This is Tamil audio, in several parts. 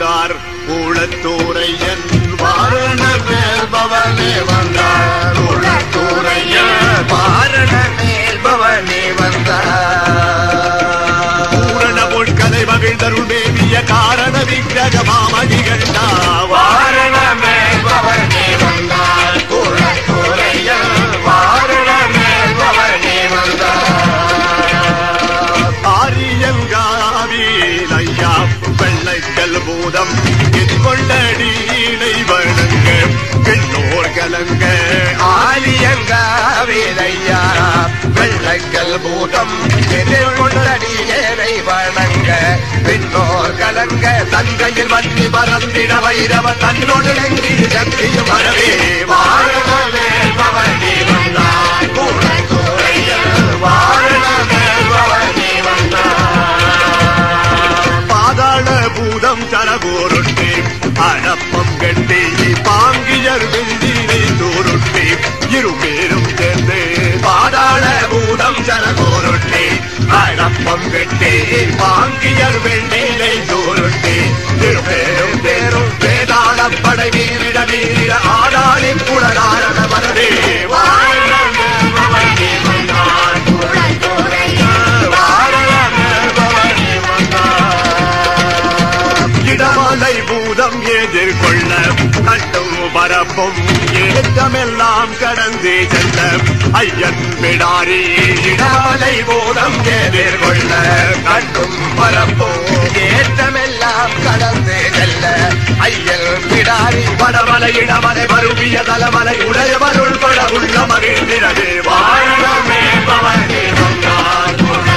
வந்தார் கூழத்தூரையன் வாரண மேல்பவனே வந்தார் கூழத்தூரையன் பாரண மேல்பவனே வந்தார் பூரண பொற்கலை மகிழ்ந்தருள் மேவிய காரண விக்கிரக மாமணிகள் வாரண மேல்பவனே வந்தார் குலத்துறையன் வாரண மேல்பவனே வந்தார் ஆரியங்காவில் ஐயா வெள்ளைக்கல் பூதம் எதிர்கொண்டடியினை வணங்க பெண்ணோர் கலங்க ஆலியங்காவிலையா வெள்ளைக்கல் பூதம் எதிர்கொண்டடியேனை வணங்க பின்னோர் கலங்க தங்கையில் வண்டி பறந்திட வைரவ தன்னோடு நெங்கி சக்தியும் வரவே வாரண மேல்பவனே வந்தார் குலத்துறையன் வாரண மேல்பவனே வந்தார் பாதாள பூதம் தரகோருட்டி அடப்பம் கட்டி பாங்கியர் வெந்தினை தோருட்டி இருபேரும் சேர்ந்து பாதாள பூதம் சரகோருட்டி அடப்பம் கெட்டி பாங்கியர் வெண்ணிலை சோருட்டி திருப்பேரும் பேரும் வேதாள படை வீரிட வீரிட ஆடாளி குழலாரண வரவே இடமலை பூதம் எதிர்கொள்ள கட்டும் பரப்பும் ஏற்றமெல்லாம் கடந்து செல்ல ஐயன் பிடாரி இடமலை பூதம் எதிர்கொள்ள கண்டும் பரப்பும் ஏற்றமெல்லாம் கடந்து செல்ல ஐயல் பிடாரி வடமலை இடமலை மருவிய தலமலை உடையவருள் பட உள்ள மகிழ்ந்திரவே வாழமே பவனே வந்தார்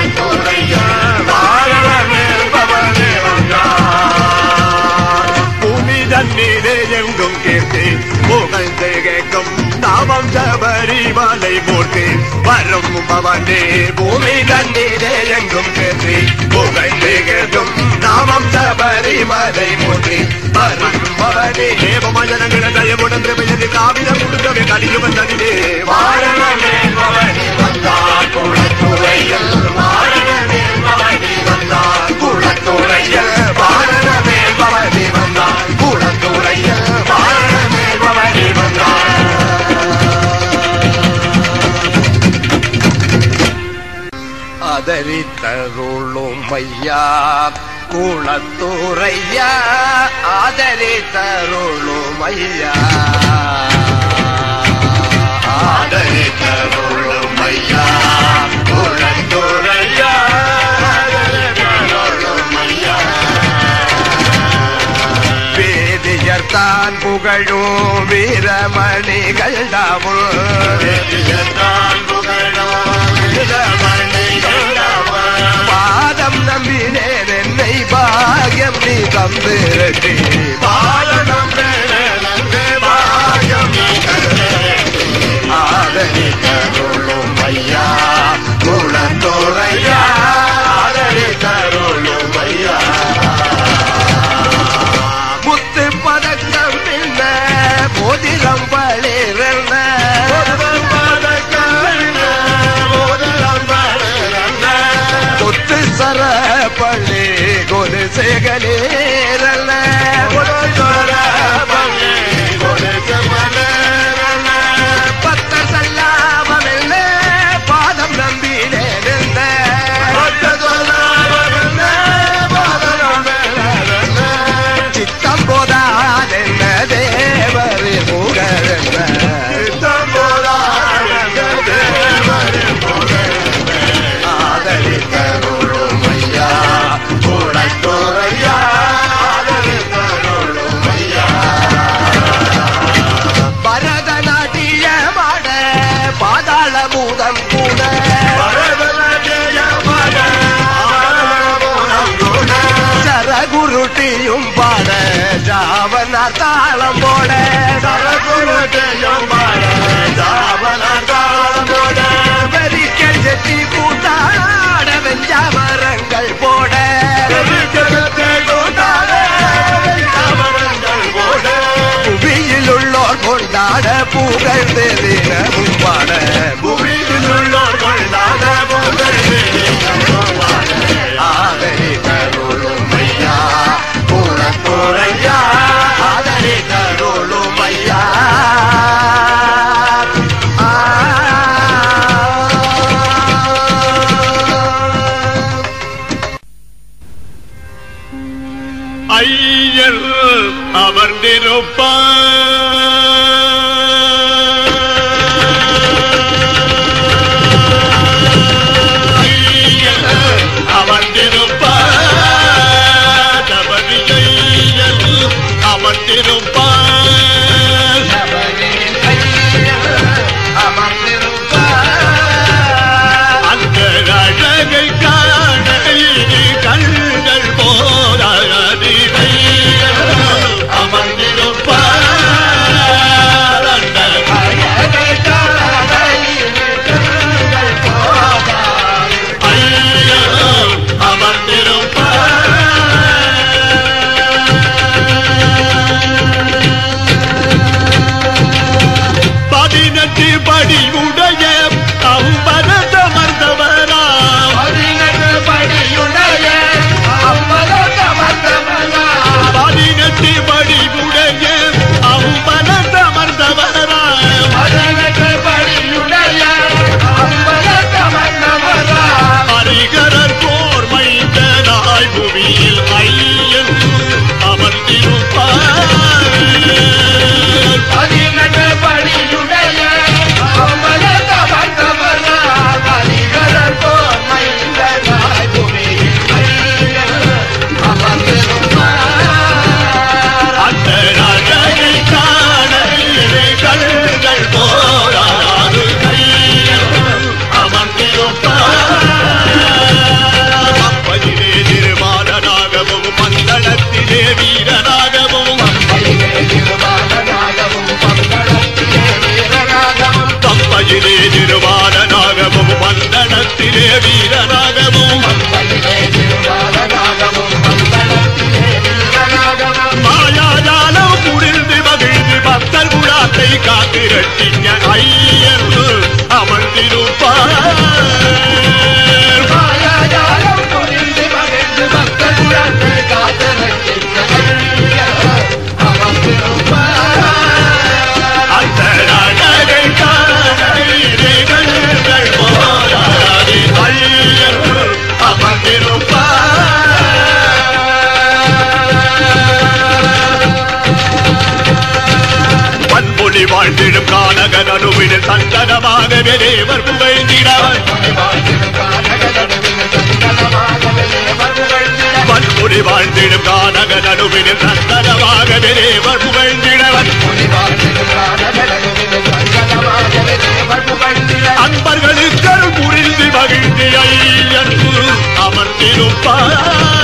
வாழமே பவனே வந்தார் பூமி தண்ணீரே எங்கும் கேட்டு புகழ்ந்து கேட்கும் தாமம் சபரிமலை மூர்த்தி வரும் பவனே பூமி தண்ணீரே எங்கும் கேட்டு புகழ்ந்து கேட்கும் நாமம் சபரிமலை மூற்றி வரும் பவனே தேவமஜனங்கள தயவுடன் திரமையது காவிரம் கொடுக்கவே கலியுவன் தனிலே வாரணமே பவனி வந்தார் குளத்துறையில் வாரணமே பவனி வந்தார் குளத்துறையில் வாரணமே பவனி வந்தார் குளத்துறையில் வாரணமே பவனி வந்தார் ஆதரித்தருளும் ஐயா குளத்துறையா ஆதரித்தருளும் ஐயா ஆதரித்தருளும் ஐயா குளத்துறையா ஆதரித்தருளும் ஐயா வேதியர் தான் புகழும் வீரமணிகள் டாவுள் பாதம் நம்பினேன் என்னை பாகியம் நீ தந்திரட்டி பாதம் பாகியம் நீ ஆதரித்தருளும் ஐயா குணத்தோரையா ஆதரித்தருளும் ஐயா முத்து பதக்கம் பின்ன போதிரம் பளிரண்ண முத்து சர பள்ளி கொடு சேகலேரல்ல பத்த சல்லாமல்ல பாதம் நம்பினே சித்தம் போதாதென்ன தேவரி புகழென்ன சித்தம் போதாதென்ன தேவரி ஆதரித்தருளும் ஐயா குளத்தோரையா ஆதரித்தருளும் ஐயா பரதநாட்டியமாட பாதாள பூதம் கூட சரகுருட்டியும் பாட ஜாவன தாளம் போட சரகுருட்டியும் பாட ஜாவன தாளம் போட வெறிக்கல் செட்டி கூட்டாட வெஞ்சாமரங்கள் போட புவியில் உள்ளோர் கொண்டாட புகழ்ந்து தினமும் பாட புவியில் உள்ளோர் கொண்டாட புகழ்ந்து தினமும் பாட ஆதரி கருளும் ஐயா புறத்துறை ஐயர் அமர்ந்திருப்பார் ஐயர் அமர்ந்திருப்பார் தபதியையர் அமர்ந்திருப்பார் அந்த அழகை காண இனி கண்கள் போராதிரை அமர்ந்திருப்பார் அந்த ஐயோ அமர்ந்திருப்பார் பதினெட்டு படி உடைய அம்பரதமர்ந்தவரா பதினெட்டு படி உடைய அம்பரதமர்ந்தவரா ஹரிகரர் போர் மைந்தனாய் புவியில் ஐயன் அமர்ந்திருப்பார் அந்த ராஜனை காண இரு கண்கள் போராது கையில் அமர்ந்திருப்பார் அப்பதிலே திருமாலனாகவும் மந்தளத்திலே வீரனாகவும் கம்பையிலே திருமாலனாகவும் மந்தளத்திலே வீரனாகவும் மாயாஜாலம் புரிந்து மகிழ்ந்து பக்தர் குழாத்தை காத்து ரட்டிங்க ஐயர் அமர்ந்திருப்பார் அந்த அழகை காணங்கள் போராடி ஐயர் அமர்ந்திருப்பார் பண்பொழி வாழ்ந்திடும் கானக நடுவினில் சந்தனமாக தேவர் புகைந்திடார் பண்பொழி வாழ்ந்திடும் கானக நடுவினில் சந்தனமாக தேவர் புகழ்ந்திடவர் அன்பர்களுக்கு புரிந்து மகிழ்ந்து ஐயன் அமர்ந்திருப்பார்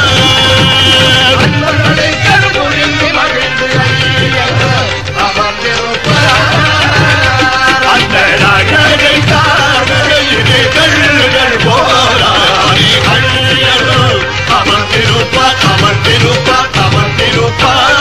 அந்த நகரை காணகையிலே கண்கள் போராடி ஐயன் அமர்ந்திருப்பார் அமர்ந்திருப்பார் அமர்ந்திருப்பார்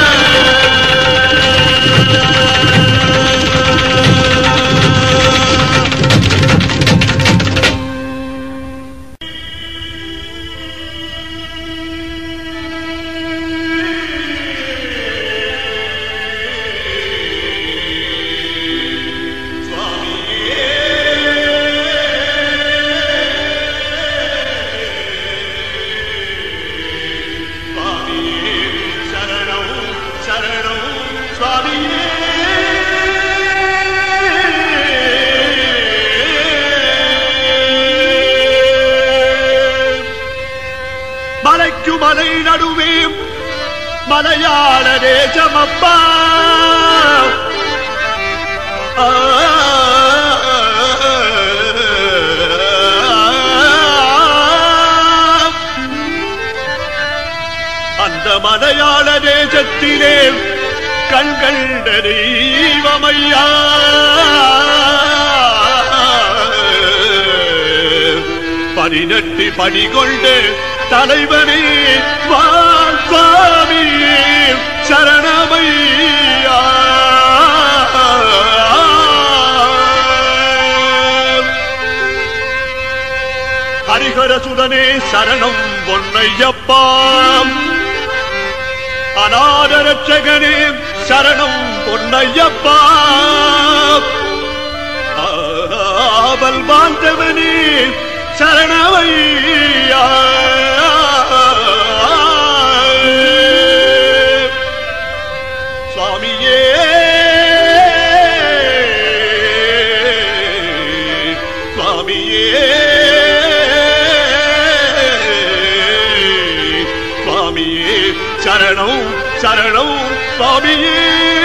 சுவாமியே சரணம் சரணம் சுவாமியே மலைக்கு மலை நடுவே மலையாள தேசமப்பா ஆ அந்த மலையாள தேசத்திலே கண்கண்ட தெய்வமையா பதினெட்டு படி கொண்டு தலைவனே வாசாமி சரணமையா ஹரிஹர சுதனே சரணம் பொன்னையப்பா அநாதரட்சகனே சரணம் பொன்னையப்பா ஆவல் வாழ்ந்தவனே சரணமையா சரணம் சரணம் சுவாமியே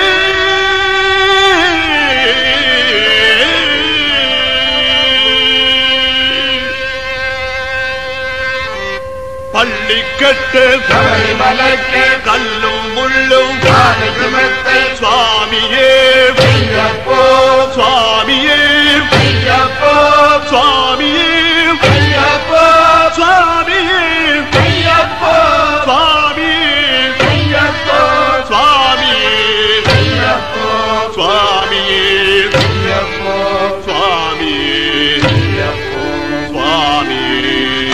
பள்ளிக்கட்டு சபரிமலைக்கு கல்லும் முள்ளும் காணிக்குமெத்தை சுவாமியே ஐயப்போ சுவாமியே ஐயப்போ சுவாமியே ஐயப்போ சுவாமியே ஐயப்போ சுவாமியே ஐயப்போ சுவாமியே ஐயப்போ சுவாமியே ஐயப்போ சுவாமியே ஐயப்போ சுவாமியே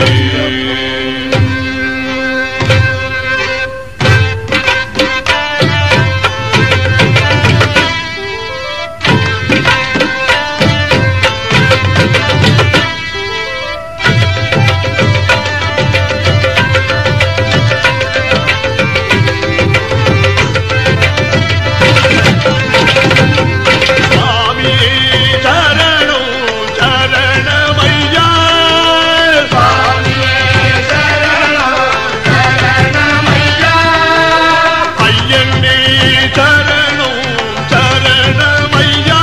சுவாமியே சரணம் சரணமையா சுவாமியே சரணம் சரணமையா ஐயன்னே சரணம் சரணமையா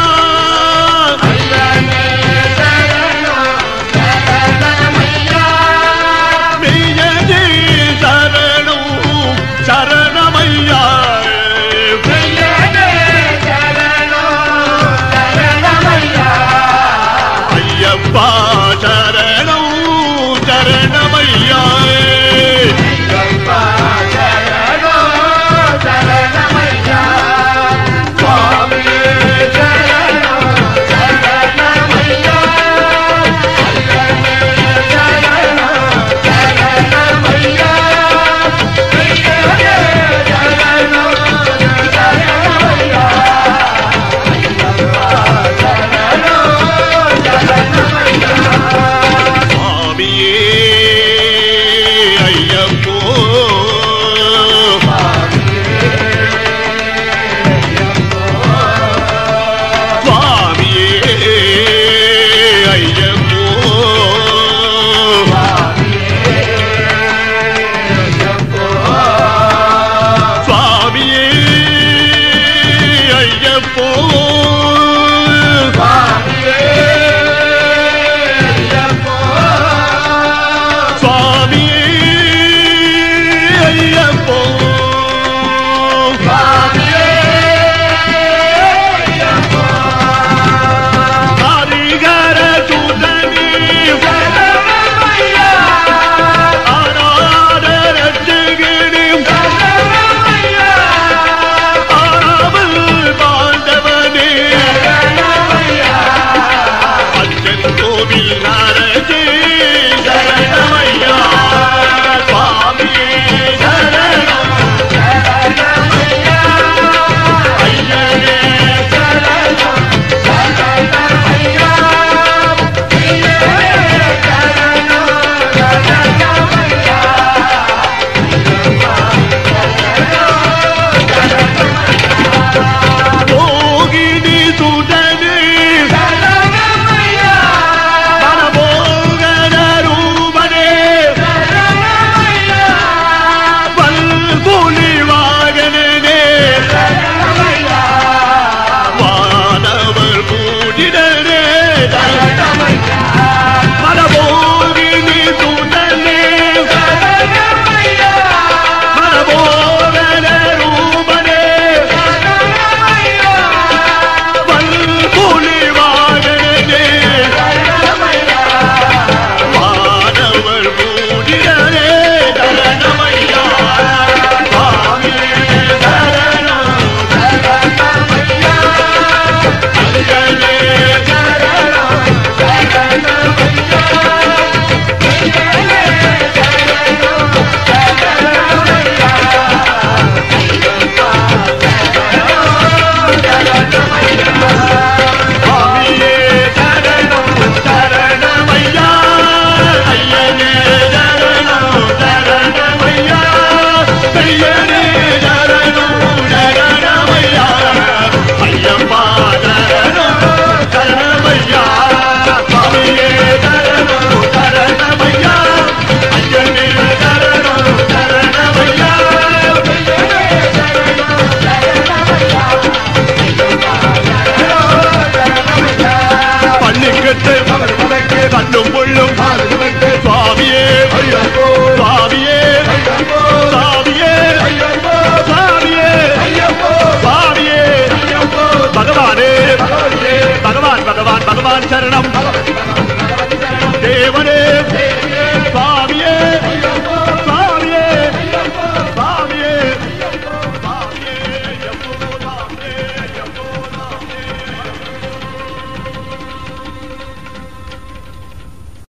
ஐயனே சரணம் சரணமையா மெய்யனே சரணம் சரணமையா ஐயனே சரணம் சரணமையா ஐயப்பா சரணம்